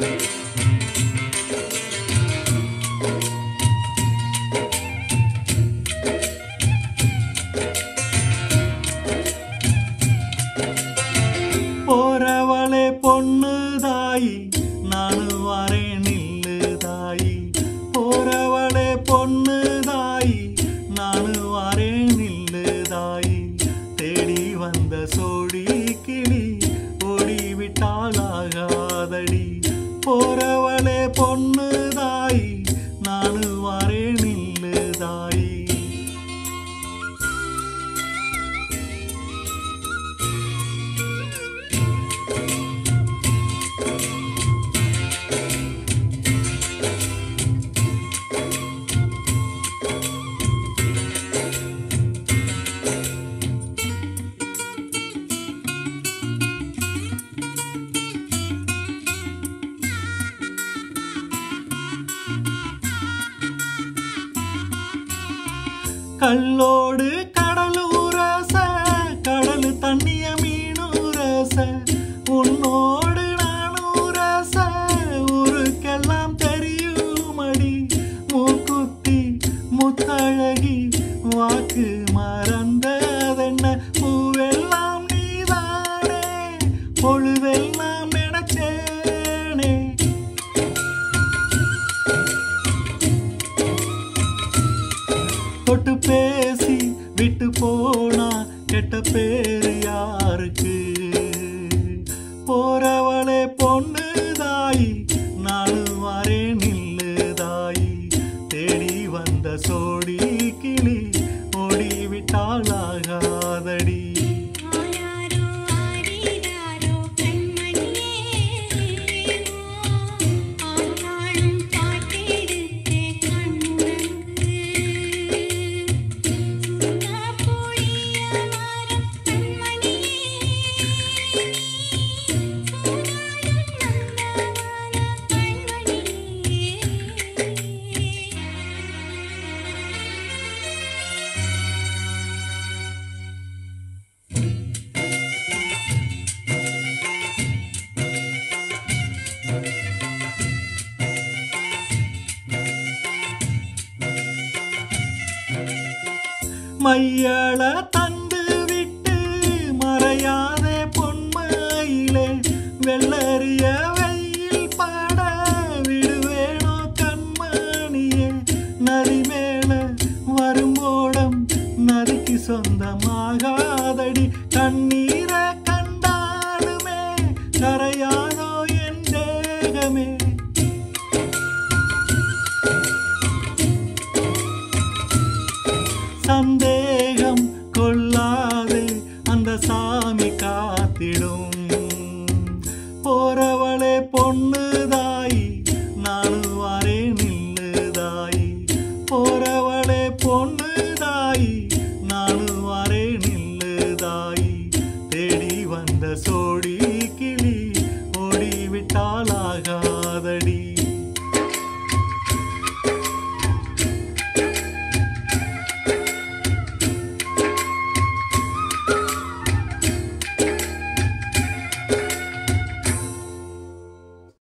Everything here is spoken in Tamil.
போறவளே பொண்ணு தாயி நானு வரேன் நில்லு தாயி போறவளே பொண்ணு தாயி நானு வரேன் நில்லு தாயி தேடி வந்த சோடி கிளி ஓடிவிட்டாளாகாதடி போறவளே பொண்ணு தாயி நானு வரேன் நில்லு தாயி கல்லோடு கடலூரச கடல் தண்ணிய மீனூரச உன்னோடு நானூரச ஊருக்கெல்லாம் தெரியுமடி மூக்குத்தி முத்தழகி வாக்கு மறந்ததென்ன பூவெல்லாம் நீதானே பொழுதெல்லாம் நினைச்சேனே தொட்டு பேசி விட்டு போனா கெட்ட பேரு யாருக்கு போறவளே பொண்ணு தாயி நானும் வரேன் நில்லு தாயி தேடி வந்த சோடி கிளி ஓடி விட்டாளாகாதடி ஆராரோ ஆரிராரோ கண்மணியே ஆனாலும் பாட்டெடுத்தே கண்ணுறங்கு சுண்ணா பொழிய மரம் கண்மணியே சூடாடும் நந்தவன கண்மணியே மையள தந்து விட்டு மறையாதே பொன்மையிலே வெள்ளறிய வெயில் பட விடுவேனோ கண்மணியே நதி மேல வரும்போடம் நதிக்கு சொந்தமாகாதடி கண்ணீரை கண்டாலுமே கரையாதோ என் தேகமே சந்தேகம் கொள்ளாதே அந்த சாமி காத்திடும் போறவளே பொண்ணு தாயி நானும் வரேன் நில்லு தாயி போறவளே பொண்ணு தாயி நானும் வரேன் நில்லு தாயி தேடி வந்த சோடி கிளி ஓடி விட்டாலாகாதடி